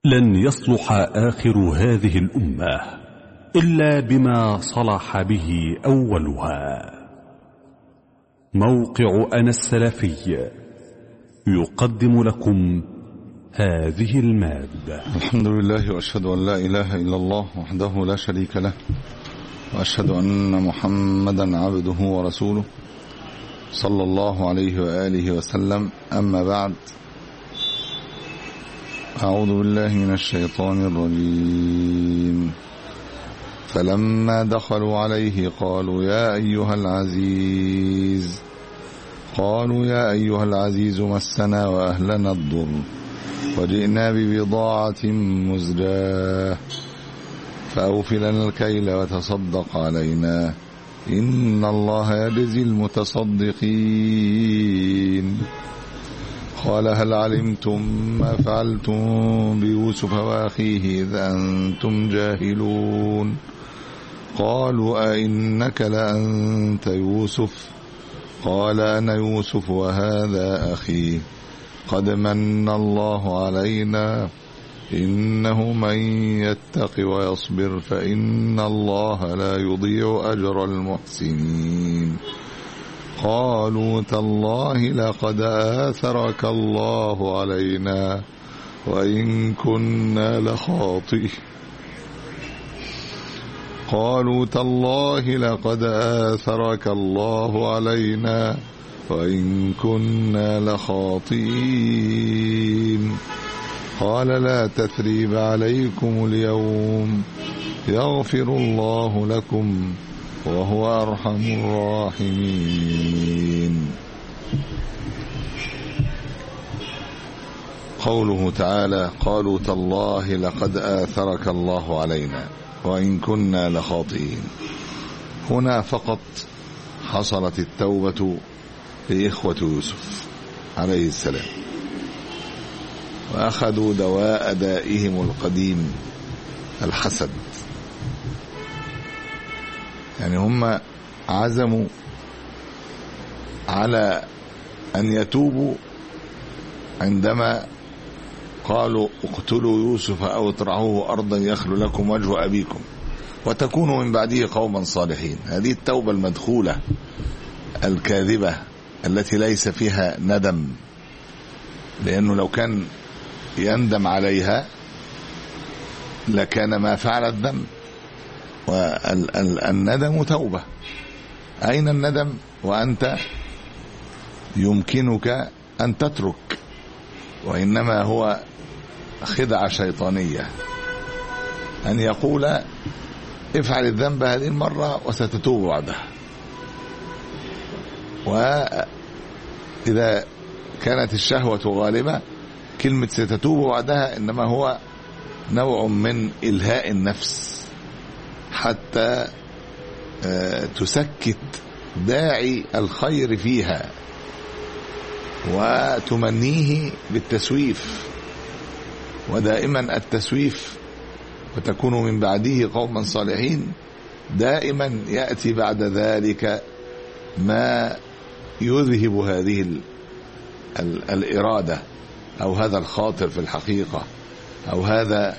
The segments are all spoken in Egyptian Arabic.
لن يصلح آخر هذه الأمة إلا بما صلح به أولها موقع أنا السلفي يقدم لكم هذه المادة الحمد لله وأشهد أن لا إله إلا الله وحده لا شريك له وأشهد أن محمدا عبده ورسوله صلى الله عليه وآله وسلم أما بعد أعوذ بالله من الشيطان الرجيم فلما دخلوا عليه قالوا يا أيها العزيز قالوا يا أيها العزيز مسنا وأهلنا الضر وجئنا ببضاعة مزجاة فأوف لنا الكيل وتصدق علينا إن الله يجزي المتصدقين قال هل علمتم ما فعلتم بيوسف وأخيه إذ أنتم جاهلون قالوا أئنك لأنت يوسف قال أنا يوسف وهذا أخي قد من الله علينا إنه من يتق ويصبر فإن الله لا يضيع أجر المحسنين قالوا تالله لقد آثرك الله علينا وإن كنا لخاطئ قالوا تالله لقد آثرك الله علينا وإن كنا لخاطئين قال لا تثريب عليكم اليوم يغفر الله لكم وهو أرحم الراحمين قوله تعالى قالوا تالله لقد آثرك الله علينا وإن كنا لخاطئين هنا فقط حصلت التوبة لإخوة يوسف عليه السلام وأخذوا دواء دائهم القديم الحسد يعني هم عزموا على أن يتوبوا عندما قالوا اقتلوا يوسف أو اطرحوه أرضا يخلو لكم وجه أبيكم وتكونوا من بعده قوما صالحين هذه التوبة المدخولة الكاذبة التي ليس فيها ندم لأنه لو كان يندم عليها لكان ما فعل الذنب والندم توبة أين الندم وأنت يمكنك أن تترك وإنما هو خدعة شيطانية أن يقول افعل الذنب هذه المرة وستتوب بعدها وإذا كانت الشهوة غالبة كلمة ستتوب بعدها إنما هو نوع من إلهاء النفس حتى تسكت داعي الخير فيها وتمنيه بالتسويف ودائما التسويف وتكون من بعده قوما صالحين دائما يأتي بعد ذلك ما يذهب هذه ال ال الإرادة أو هذا الخاطر في الحقيقة أو هذا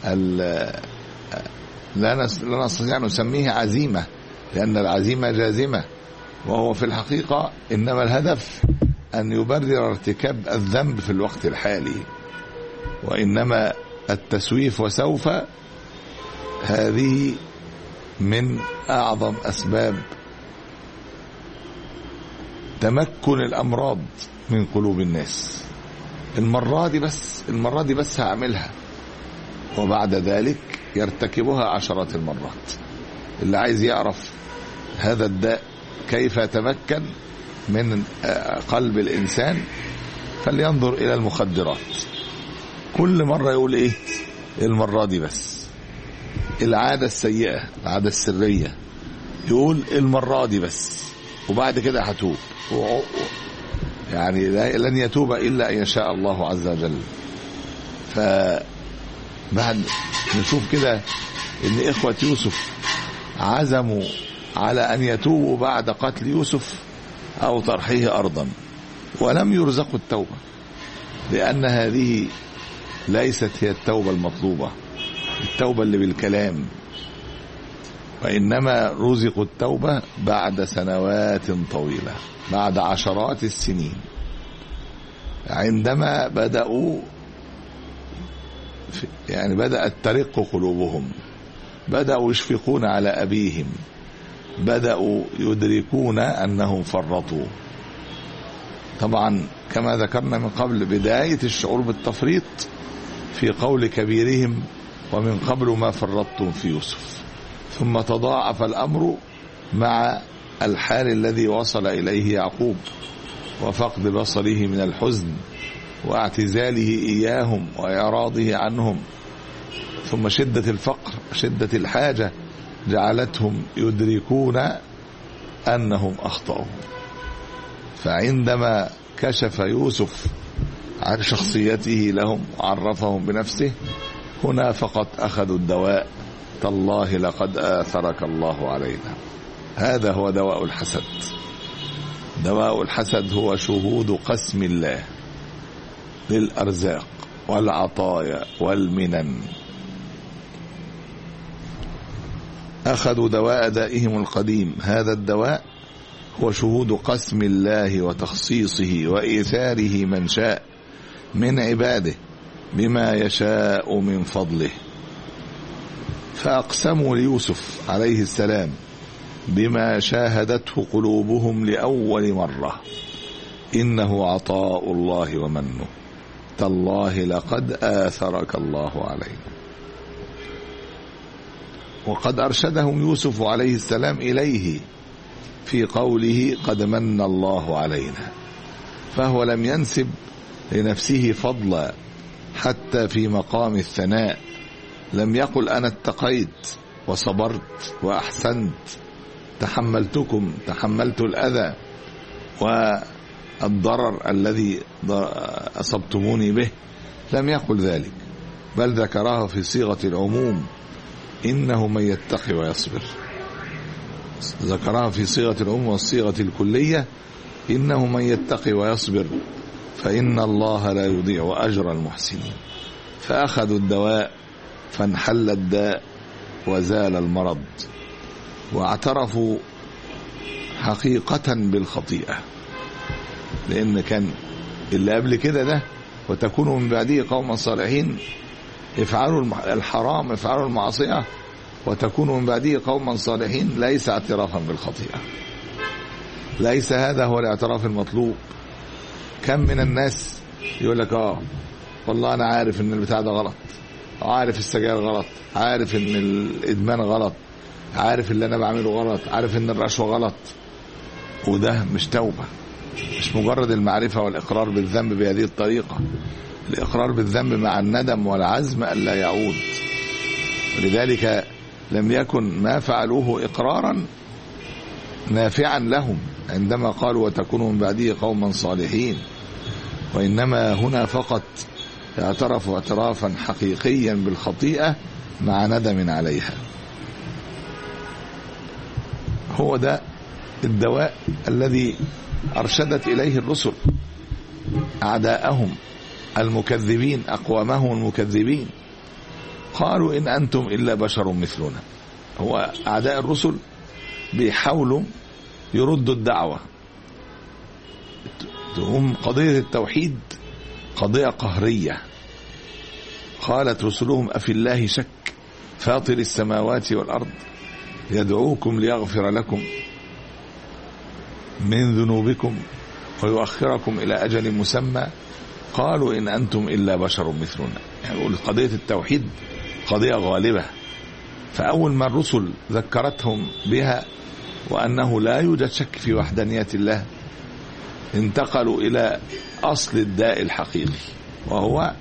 لا نستطيع أن نسميه عزيمة لأن العزيمة جازمة وهو في الحقيقة إنما الهدف أن يبرر ارتكاب الذنب في الوقت الحالي وإنما التسويف وسوف هذه من أعظم أسباب تمكن الأمراض من قلوب الناس المرة دي بس المرة دي بس هعملها وبعد ذلك يرتكبها عشرات المرات اللي عايز يعرف هذا الداء كيف يتمكن من قلب الإنسان فلينظر إلى المخدرات كل مرة يقول إيه المرة دي بس العادة السيئة العادة السرية يقول المرة دي بس وبعد كده هتوب يعني لن يتوب إلا أن يشاء الله عز وجل فبعد نشوف كده ان إخوة يوسف عزموا على أن يتوبوا بعد قتل يوسف أو طرحه أرضا ولم يرزقوا التوبة لأن هذه ليست هي التوبة المطلوبة التوبة اللي بالكلام وإنما رزقوا التوبة بعد سنوات طويلة بعد عشرات السنين عندما بدأوا يعني بدأت ترق قلوبهم بدأوا يشفقون على أبيهم بدأوا يدركون أنهم فرطوا طبعا كما ذكرنا من قبل بداية الشعور بالتفريط في قول كبيرهم ومن قبل ما فرطتم في يوسف ثم تضاعف الأمر مع الحال الذي وصل إليه يعقوب وفقد بصره من الحزن واعتزاله إياهم وإعراضه عنهم ثم شدة الفقر شدة الحاجة جعلتهم يدركون أنهم أخطأوا فعندما كشف يوسف عن شخصيته لهم وعرفهم بنفسه هنا فقط أخذوا الدواء تالله لقد آثرك الله علينا هذا هو دواء الحسد دواء الحسد هو شهود قسم الله للأرزاق والعطايا والمنن أخذوا دواء دائهم القديم هذا الدواء هو شهود قسم الله وتخصيصه وإيثاره من شاء من عباده بما يشاء من فضله فأقسموا ليوسف عليه السلام بما شاهدته قلوبهم لأول مرة إنه عطاء الله ومنه تالله لقد آثرك الله علينا وقد أرشدهم يوسف عليه السلام إليه في قوله قد من الله علينا فهو لم ينسب لنفسه فضلا حتى في مقام الثناء لم يقل أنا اتقيت وصبرت وأحسنت تحملتكم تحملت الأذى والضرر الذي أصبتموني به لم يقل ذلك بل ذكرها في صيغة العموم إنه من يتقي ويصبر ذكرها في صيغة العموم والصيغة الكلية إنه من يتقي ويصبر فإن الله لا يضيع أجر المحسنين فأخذوا الدواء فانحل الداء وزال المرض واعترفوا حقيقة بالخطيئة لأن كان اللي قبل كده ده وتكونوا من بعده قوما صالحين افعلوا الحرام افعلوا المعصية وتكونوا من بعده قوما صالحين ليس اعترافا بالخطيئة ليس هذا هو الاعتراف المطلوب كم من الناس يقول لك اه والله انا عارف ان البتاع ده غلط عارف السجاير غلط عارف ان الادمان غلط عارف اللي انا بعمله غلط عارف ان الرشوه غلط وده مش توبه مش مجرد المعرفه والاقرار بالذنب بهذه الطريقه الاقرار بالذنب مع الندم والعزم الا يعود ولذلك لم يكن ما فعلوه اقرارا نافعا لهم عندما قالوا وتكونوا من بعده قوما صالحين وانما هنا فقط اعترفوا اعترافا حقيقيا بالخطيئه مع ندم عليها هو ده الدواء الذي ارشدت اليه الرسل اعداءهم المكذبين اقوامهم المكذبين قالوا ان انتم الا بشر مثلنا هو اعداء الرسل بيحاولوا يردوا الدعوه هم قضيه التوحيد قضيه قهريه قالت رسلهم افي الله شك فاطر السماوات والارض يدعوكم ليغفر لكم من ذنوبكم ويؤخركم الى اجل مسمى قالوا ان انتم الا بشر مثلنا يعني قضيه التوحيد قضيه غالبه فاول ما الرسل ذكرتهم بها وانه لا يوجد شك في وحدانيه الله انتقلوا الى اصل الداء الحقيقي وهو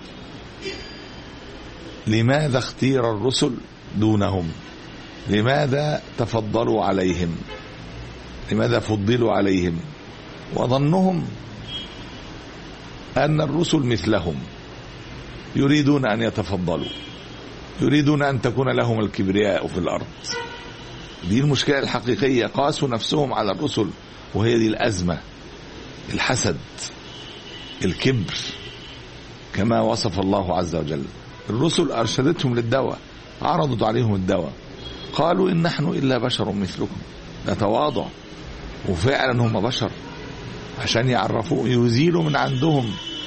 لماذا اختير الرسل دونهم لماذا تفضلوا عليهم لماذا فضلوا عليهم وظنهم ان الرسل مثلهم يريدون ان يتفضلوا يريدون ان تكون لهم الكبرياء في الارض دي المشكله الحقيقيه قاسوا نفسهم على الرسل وهي دي الازمه الحسد الكبر كما وصف الله عز وجل الرسل أرشدتهم للدواء عرضت عليهم الدواء قالوا إن نحن إلا بشر مثلكم ده تواضع وفعلا هم بشر عشان يعرفوا يزيلوا من عندهم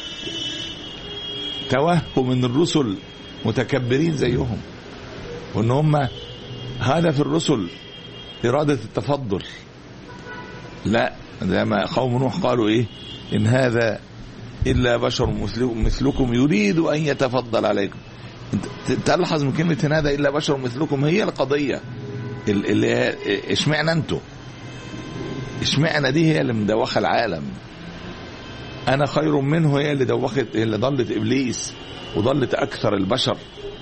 توهم ان الرسل متكبرين زيهم وان هم هدف الرسل إرادة التفضل لا زي ما قوم نوح قالوا إيه إن هذا إلا بشر مثلكم يريد أن يتفضل عليكم تلحظ من كلمة إن هذا إلا بشر مثلكم هي القضية اللي اشمعنى أنتوا اشمعنى دي هي اللي مدوخة العالم أنا خير منه هي اللي دوخت هي اللي ضلت إبليس وضلت أكثر البشر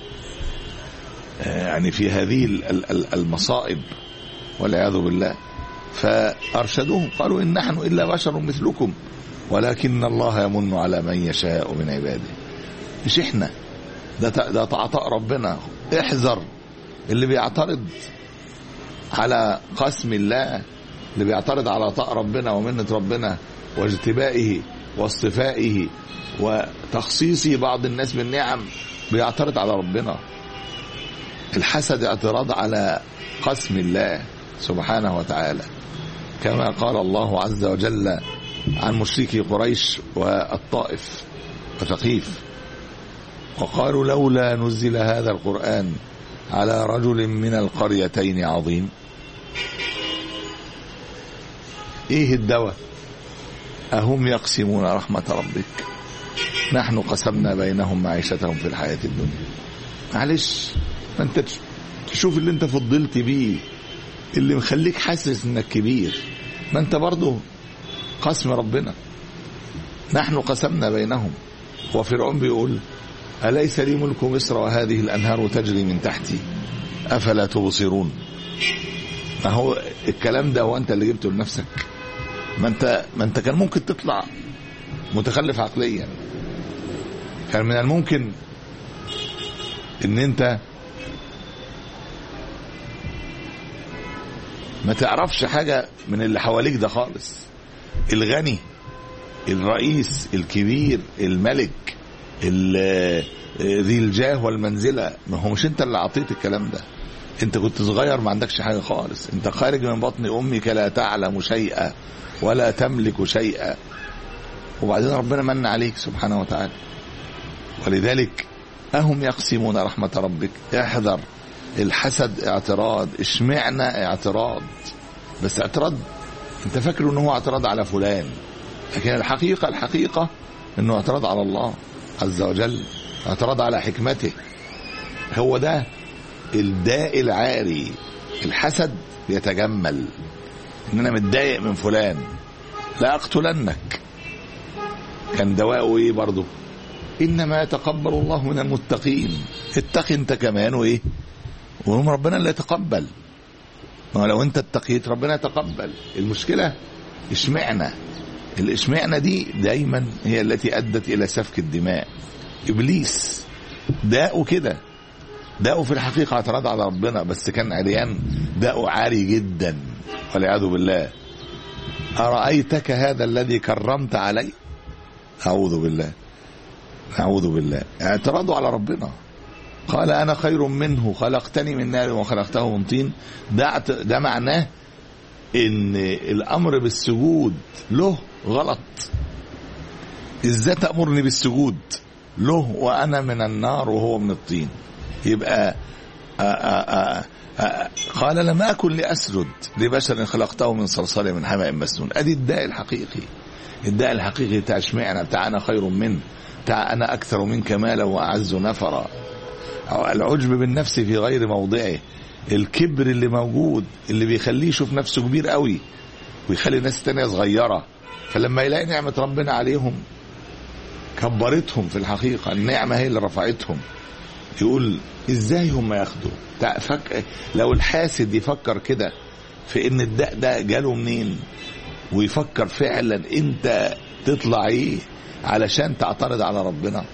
يعني في هذه المصائب والعياذ بالله فأرشدوهم قالوا إن نحن إلا بشر مثلكم ولكن الله يمن على من يشاء من عباده مش احنا ده ده عطاء ربنا احذر اللي بيعترض على قسم الله اللي بيعترض على عطاء ربنا ومنة ربنا واجتبائه واصطفائه وتخصيصه بعض الناس بالنعم بيعترض على ربنا الحسد اعتراض على قسم الله سبحانه وتعالى كما قال الله عز وجل عن مشركي قريش والطائف وثقيف وقالوا لولا نزل هذا القرآن على رجل من القريتين عظيم ايه الدواء اهم يقسمون رحمة ربك نحن قسمنا بينهم معيشتهم في الحياة الدنيا معلش ما انت تشوف اللي انت فضلت بيه اللي مخليك حاسس انك كبير ما انت برضه قسم ربنا نحن قسمنا بينهم وفرعون بيقول أليس لي ملك مصر وهذه الأنهار تجري من تحتي أفلا تبصرون ما هو الكلام ده هو أنت اللي جبته لنفسك ما أنت ما أنت كان ممكن تطلع متخلف عقليا كان من الممكن ان انت ما تعرفش حاجة من اللي حواليك ده خالص الغني الرئيس الكبير الملك ذي الجاه والمنزلة ما هو مش انت اللي عطيت الكلام ده انت كنت صغير ما عندكش حاجة خالص انت خارج من بطن امك لا تعلم شيئا ولا تملك شيئا وبعدين ربنا من عليك سبحانه وتعالى ولذلك أهم يقسمون رحمة ربك احذر الحسد اعتراض اشمعنى اعتراض بس اعتراض انت فاكر ان هو اعتراض على فلان لكن الحقيقة الحقيقة انه اعتراض على الله عز وجل اعتراض على حكمته هو ده الداء العاري الحسد يتجمل ان انا متضايق من فلان لا اقتلنك كان دواءه ايه برضه انما يتقبل الله من المتقين اتق انت كمان وايه وهم ربنا اللي يتقبل ما لو انت اتقيت ربنا يتقبل المشكله اشمعنى الاشمعنى دي دايما هي التي ادت الى سفك الدماء ابليس داءه كده داءه في الحقيقه اعتراض على ربنا بس كان عريان داءه عالي جدا والعياذ بالله ارايتك هذا الذي كرمت عليه اعوذ بالله أعوذ بالله اعتراضوا على ربنا قال أنا خير منه خلقتني من نار وخلقته من طين ده, ده معناه إن الأمر بالسجود له غلط إزاي تأمرني بالسجود له وأنا من النار وهو من الطين يبقى آآ آآ آآ قال لم أكن لأسجد لبشر خلقته من صلصال من حماء مسنون أدي الداء الحقيقي الداء الحقيقي بتاع اشمعنى بتاع أنا خير منه بتاع أنا أكثر منك مالا وأعز نفرا أو العجب بالنفس في غير موضعه الكبر اللي موجود اللي بيخليه يشوف نفسه كبير قوي ويخلي ناس تانية صغيرة فلما يلاقي نعمة ربنا عليهم كبرتهم في الحقيقة النعمة هي اللي رفعتهم يقول ازاي هم ياخدوا فك... لو الحاسد يفكر كده في ان الداء ده جاله منين ويفكر فعلا انت تطلع ايه علشان تعترض على ربنا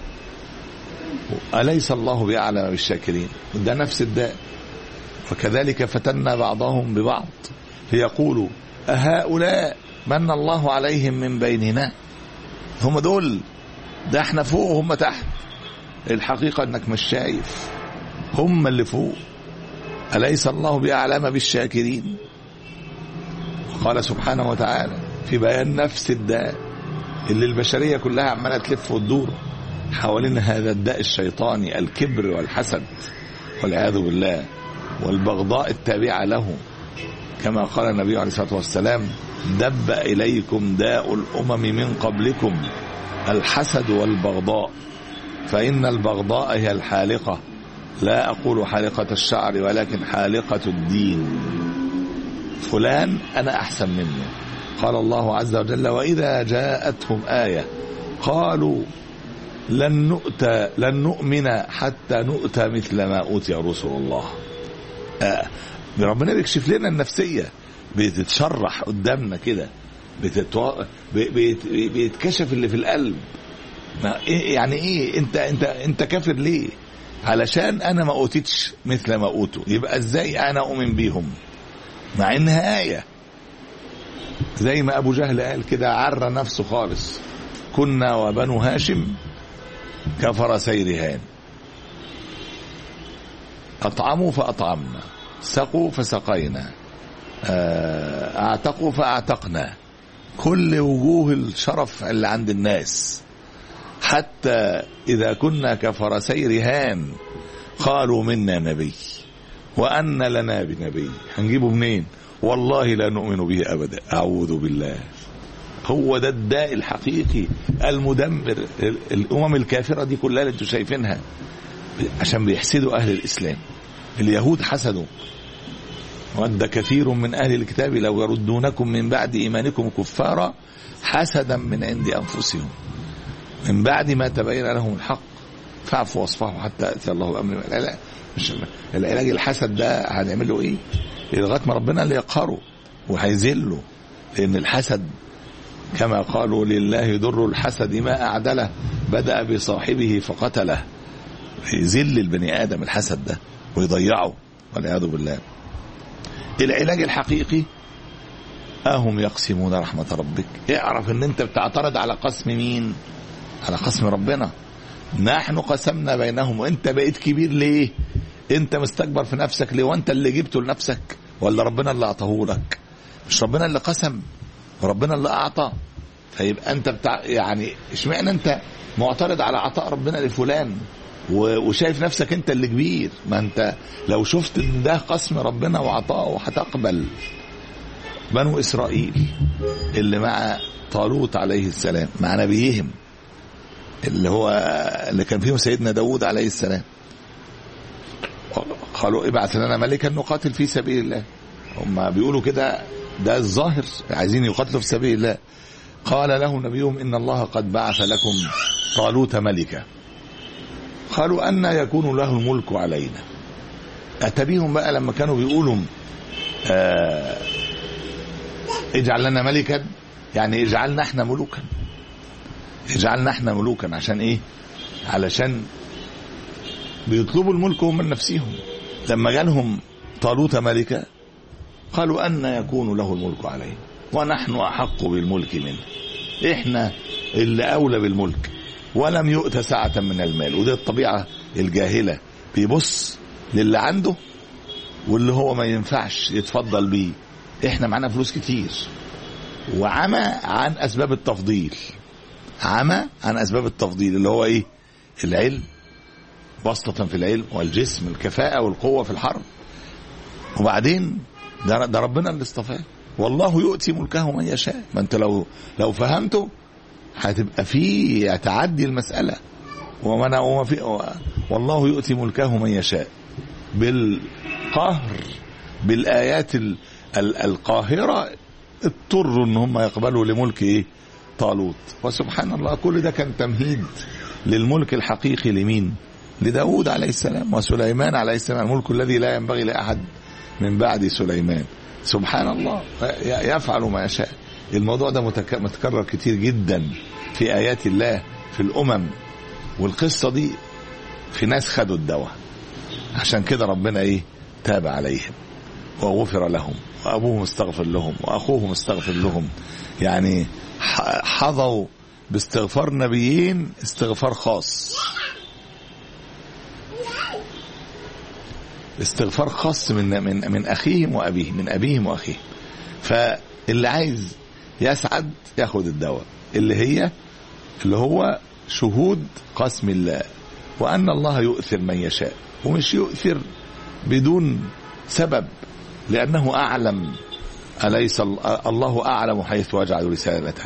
أليس الله بأعلم بالشاكرين ده نفس الداء وكذلك فتنا بعضهم ببعض ليقولوا أهؤلاء من الله عليهم من بيننا هم دول ده احنا فوق وهم تحت الحقيقة انك مش شايف هم اللي فوق أليس الله بأعلم بالشاكرين قال سبحانه وتعالى في بيان نفس الداء اللي البشرية كلها عمالة تلف وتدور حوالين هذا الداء الشيطاني الكبر والحسد والعياذ بالله والبغضاء التابعة له كما قال النبي عليه الصلاة والسلام دب إليكم داء الأمم من قبلكم الحسد والبغضاء فإن البغضاء هي الحالقة لا أقول حالقة الشعر ولكن حالقة الدين فلان أنا أحسن منه قال الله عز وجل وإذا جاءتهم آية قالوا لن نؤتى لن نؤمن حتى نؤتى مثل ما أوتي رسل الله آه ربنا بيكشف لنا النفسية بتتشرح قدامنا كده بتتو... بيت... بيتكشف اللي في القلب ما إيه يعني ايه انت انت انت كافر ليه علشان انا ما اوتيتش مثل ما اوتوا يبقى ازاي انا اؤمن بيهم مع انها ايه زي ما ابو جهل قال كده عرى نفسه خالص كنا وبنو هاشم كفرسي رهان اطعموا فاطعمنا سقوا فسقينا اعتقوا فاعتقنا كل وجوه الشرف اللي عند الناس حتى إذا كنا كفرسي رهان قالوا منا نبي وأن لنا بنبي هنجيبه منين والله لا نؤمن به أبدا أعوذ بالله هو ده الداء الحقيقي المدمر الأمم الكافرة دي كلها اللي انتم شايفينها عشان بيحسدوا أهل الإسلام اليهود حسدوا ود كثير من أهل الكتاب لو يردونكم من بعد إيمانكم كفارا حسدا من عند أنفسهم من بعد ما تبين لهم الحق فاعفوا واصفحوا حتى ياتي الله بامر لا مش العلاج الحسد ده هنعمل له ايه؟ لغايه ما ربنا اللي يقهره وهيذله لان الحسد كما قالوا لله در الحسد ما اعدله بدا بصاحبه فقتله يذل البني ادم الحسد ده ويضيعه والعياذ بالله العلاج الحقيقي اهم يقسمون رحمه ربك اعرف ان انت بتعترض على قسم مين على قسم ربنا نحن قسمنا بينهم وانت بقيت كبير ليه انت مستكبر في نفسك ليه وانت اللي جبته لنفسك ولا ربنا اللي اعطاه لك مش ربنا اللي قسم ربنا اللي اعطى فيبقى انت بتاع يعني اشمعنى انت معترض على عطاء ربنا لفلان وشايف نفسك انت اللي كبير ما انت لو شفت ان ده قسم ربنا وعطاءه هتقبل بنو اسرائيل اللي مع طالوت عليه السلام مع نبيهم اللي هو اللي كان فيهم سيدنا داود عليه السلام قالوا ابعث لنا ملكا نقاتل في سبيل الله هم بيقولوا كده ده الظاهر عايزين يقاتلوا في سبيل الله قال له نبيهم ان الله قد بعث لكم طالوت ملكا قالوا أن يكون له الملك علينا أتى بيهم بقى لما كانوا بيقولوا آه اجعل لنا ملكا يعني اجعلنا احنا ملوكا اجعلنا احنا ملوكا عشان ايه علشان بيطلبوا الملك هم من نفسهم لما جالهم طالوت ملكا قالوا أن يكون له الملك علينا ونحن أحق بالملك منه احنا اللي أولى بالملك ولم يؤت سعة من المال ودي الطبيعة الجاهلة بيبص للي عنده واللي هو ما ينفعش يتفضل بيه احنا معانا فلوس كتير وعمى عن اسباب التفضيل عمى عن اسباب التفضيل اللي هو ايه العلم بسطة في العلم والجسم الكفاءة والقوة في الحرب وبعدين ده, ده ربنا اللي اصطفاه والله يؤتي ملكه من يشاء ما انت لو لو فهمته هتبقى في تعدي المسألة ومن وما في والله يؤتي ملكه من يشاء بالقهر بالآيات ال ال القاهرة اضطروا ان هم يقبلوا لملك ايه طالوت وسبحان الله كل ده كان تمهيد للملك الحقيقي لمين لداود عليه السلام وسليمان عليه السلام الملك الذي لا ينبغي لأحد من بعد سليمان سبحان الله يفعل ما يشاء الموضوع ده متكرر كتير جدا في آيات الله في الأمم والقصة دي في ناس خدوا الدواء عشان كده ربنا ايه تاب عليهم وغفر لهم وأبوهم استغفر لهم وأخوهم استغفر لهم يعني حظوا باستغفار نبيين استغفار خاص استغفار خاص من من من اخيهم وابيهم من ابيهم واخيهم فاللي عايز يسعد ياخد الدواء اللي هي اللي هو شهود قسم الله وان الله يؤثر من يشاء ومش يؤثر بدون سبب لانه اعلم اليس الله اعلم حيث يجعل رسالته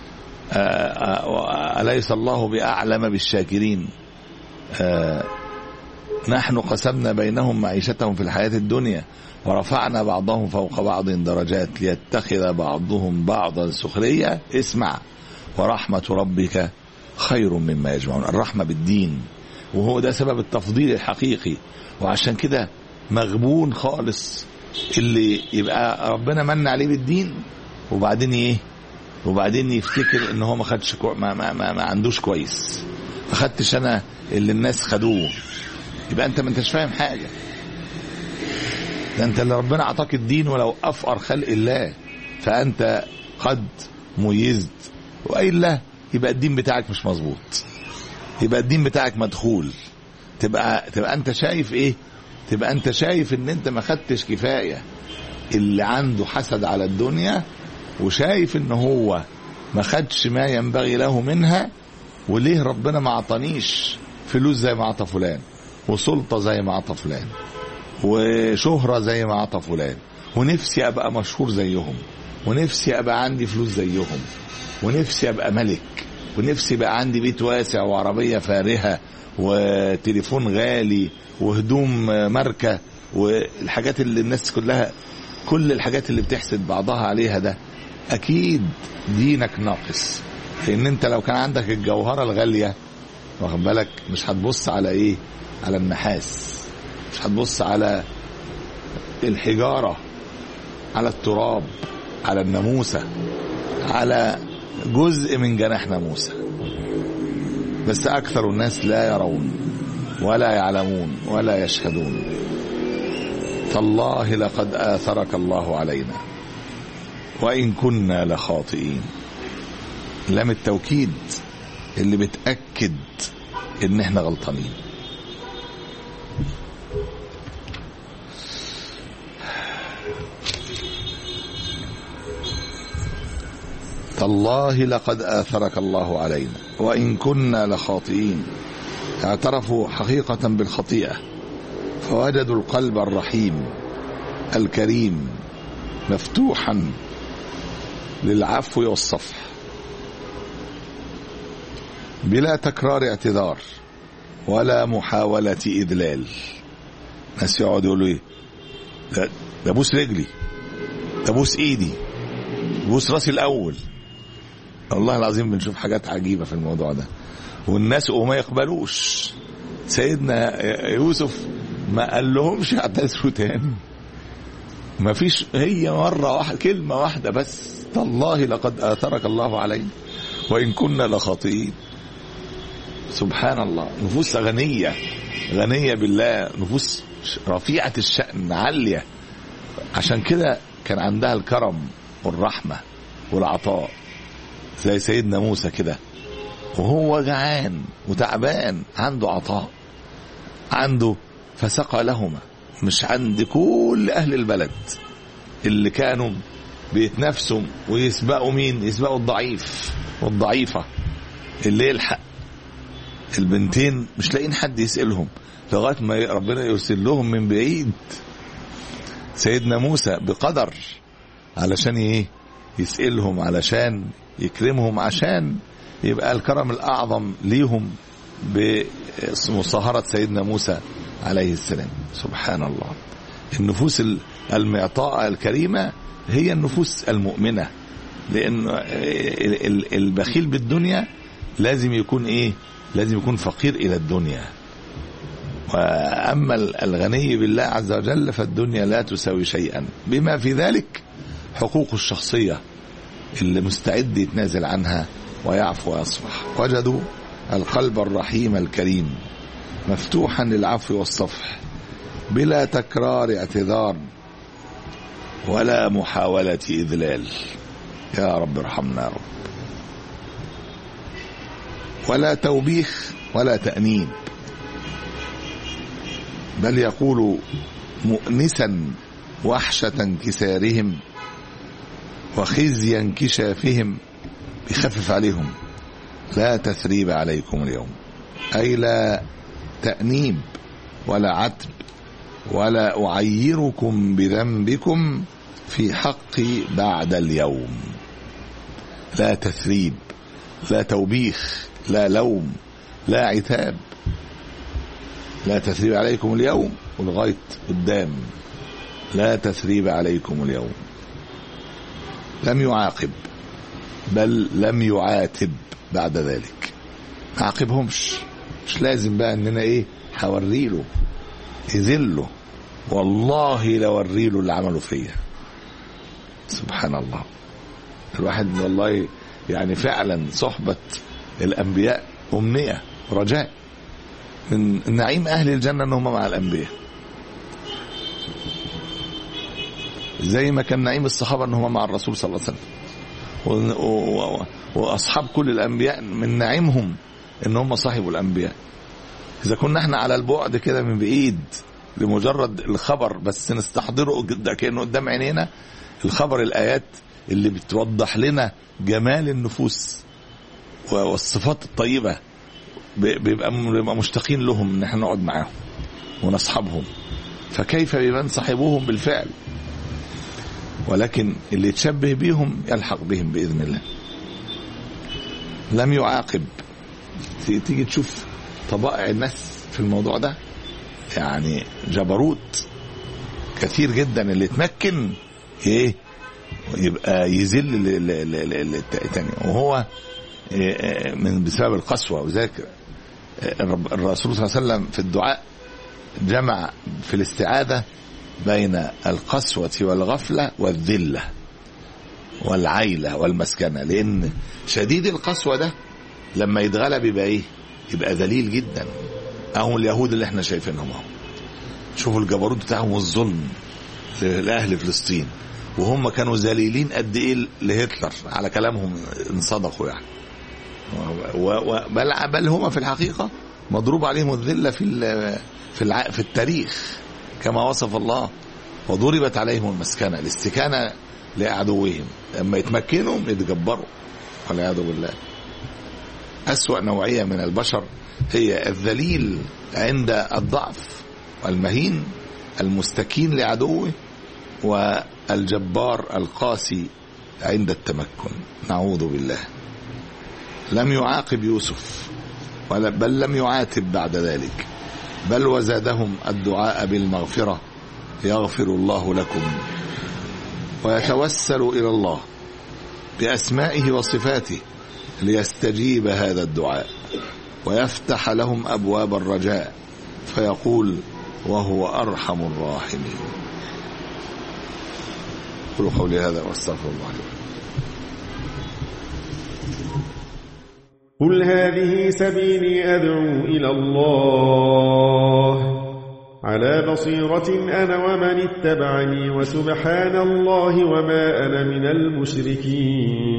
اليس الله باعلم بالشاكرين نحن قسمنا بينهم معيشتهم في الحياة الدنيا ورفعنا بعضهم فوق بعض درجات ليتخذ بعضهم بعضا سخرية اسمع ورحمة ربك خير مما يجمعون الرحمة بالدين وهو ده سبب التفضيل الحقيقي وعشان كده مغبون خالص اللي يبقى ربنا من عليه بالدين وبعدين ايه وبعدين يفتكر ان هو ما خدش كو... ما, ما, ما, ما عندوش كويس ما خدتش انا اللي الناس خدوه يبقى انت ما انتش فاهم حاجه ده انت اللي ربنا اعطاك الدين ولو افقر خلق الله فانت قد ميزت والا يبقى الدين بتاعك مش مظبوط يبقى الدين بتاعك مدخول تبقى تبقى انت شايف ايه تبقى انت شايف ان انت ما خدتش كفايه اللي عنده حسد على الدنيا وشايف ان هو ما خدش ما ينبغي له منها وليه ربنا ما اعطانيش فلوس زي ما اعطى فلان وسلطة زي ما عطى فلان وشهرة زي ما عطى فلان ونفسي أبقى مشهور زيهم ونفسي أبقى عندي فلوس زيهم ونفسي أبقى ملك ونفسي يبقى عندي بيت واسع وعربية فارهة وتليفون غالي وهدوم ماركة والحاجات اللي الناس كلها كل الحاجات اللي بتحسد بعضها عليها ده أكيد دينك ناقص لأن أنت لو كان عندك الجوهرة الغالية واخد بالك مش هتبص على إيه على النحاس مش هتبص على الحجارة على التراب على الناموسة على جزء من جناح ناموسة بس أكثر الناس لا يرون ولا يعلمون ولا يشهدون تالله لقد آثرك الله علينا وإن كنا لخاطئين لام التوكيد اللي بتأكد إن إحنا غلطانين تالله لقد آثرك الله علينا وإن كنا لخاطئين اعترفوا حقيقة بالخطيئة فوجدوا القلب الرحيم الكريم مفتوحا للعفو والصفح بلا تكرار اعتذار ولا محاولة إذلال ناس يقعدوا يقولوا ايه ده, ده بوس رجلي ده بوس ايدي بوس راسي الاول والله العظيم بنشوف حاجات عجيبة في الموضوع ده والناس وما يقبلوش سيدنا يوسف ما قال لهمش اعتذروا تاني ما فيش هي مرة واحدة كلمة واحدة بس تالله لقد آثرك الله علينا وإن كنا لخاطئين سبحان الله نفوس غنية غنية بالله نفوس رفيعة الشأن عالية عشان كده كان عندها الكرم والرحمة والعطاء زي سيدنا موسى كده وهو جعان وتعبان عنده عطاء عنده فسقى لهما مش عند كل أهل البلد اللي كانوا بيتنافسوا ويسبقوا مين يسبقوا الضعيف والضعيفة اللي يلحق البنتين مش لاقيين حد يسألهم لغاية ما ربنا يرسل لهم من بعيد سيدنا موسى بقدر علشان ايه يسألهم علشان يكرمهم عشان يبقى الكرم الأعظم ليهم بمصاهرة سيدنا موسى عليه السلام سبحان الله النفوس المعطاءة الكريمة هي النفوس المؤمنة لأن البخيل بالدنيا لازم يكون إيه لازم يكون فقير إلى الدنيا وأما الغني بالله عز وجل فالدنيا لا تساوي شيئا بما في ذلك حقوق الشخصية اللي مستعد يتنازل عنها ويعفو ويصفح وجدوا القلب الرحيم الكريم مفتوحا للعفو والصفح بلا تكرار اعتذار ولا محاولة إذلال يا رب ارحمنا يا رب ولا توبيخ ولا تأنيب بل يقول مؤنسا وحشة انكسارهم وخزي انكشافهم بيخفف عليهم لا تثريب عليكم اليوم أي لا تأنيب ولا عتب ولا أعيركم بذنبكم في حقي بعد اليوم لا تثريب لا توبيخ لا لوم لا عتاب لا تثريب عليكم اليوم ولغاية قدام لا تثريب عليكم اليوم لم يعاقب بل لم يعاتب بعد ذلك ما عاقبهمش مش لازم بقى اننا ايه هوري له يذله والله لوري له اللي عمله فيا سبحان الله الواحد والله يعني فعلا صحبة الأنبياء أمنية رجاء من نعيم أهل الجنة أنهم مع الأنبياء زي ما كان نعيم الصحابة أنهم مع الرسول صلى الله عليه وسلم و- و- و- وأصحاب كل الأنبياء من نعيمهم أن هم صاحبوا الأنبياء إذا كنا احنا على البعد كده من بعيد لمجرد الخبر بس نستحضره قد- كأنه قدام عينينا الخبر الآيات اللي بتوضح لنا جمال النفوس و- والصفات الطيبة ب- بيبقى بيبقى مشتاقين لهم ان احنا نقعد معاهم ونصحبهم فكيف بمن صحبوهم بالفعل ولكن اللي يتشبه بيهم يلحق بهم بإذن الله لم يعاقب ت- تيجي تشوف طبائع الناس في الموضوع ده يعني جبروت كثير جدا اللي يتمكن ايه يبقى يذل ل- ل- ل- ل- التاني وهو إيه، من بسبب القسوة وذلك الرب- الرسول صلى الله عليه وسلم في الدعاء جمع في الاستعاذة بين القسوة والغفلة والذلة والعيلة والمسكنة لأن شديد القسوة ده لما يتغلب يبقى إيه؟ يبقى ذليل جدا أهو اليهود اللي احنا شايفينهم اهو شوفوا الجبروت بتاعهم والظلم لأهل فلسطين وهم كانوا ذليلين قد إيه لهتلر على كلامهم إن صدقوا يعني و و بل بل هم في الحقيقة مضروب عليهم الذلة في ال- في الع في التاريخ كما وصف الله وضربت عليهم المسكنة الاستكانة لعدوهم لما يتمكنوا يتجبروا والعياذ بالله أسوأ نوعية من البشر هي الذليل عند الضعف والمهين المستكين لعدوه والجبار القاسي عند التمكن نعوذ بالله لم يعاقب يوسف ولا- بل لم يعاتب بعد ذلك بل وزادهم الدعاء بالمغفرة يغفر الله لكم ويتوسل إلى الله بأسمائه وصفاته ليستجيب هذا الدعاء ويفتح لهم أبواب الرجاء فيقول وهو أرحم الراحمين قولوا قولي هذا واستغفر الله لي ولكم. قل هذه سبيلي أدعو إلى الله على بصيرة أنا ومن اتبعني وسبحان الله وما أنا من المشركين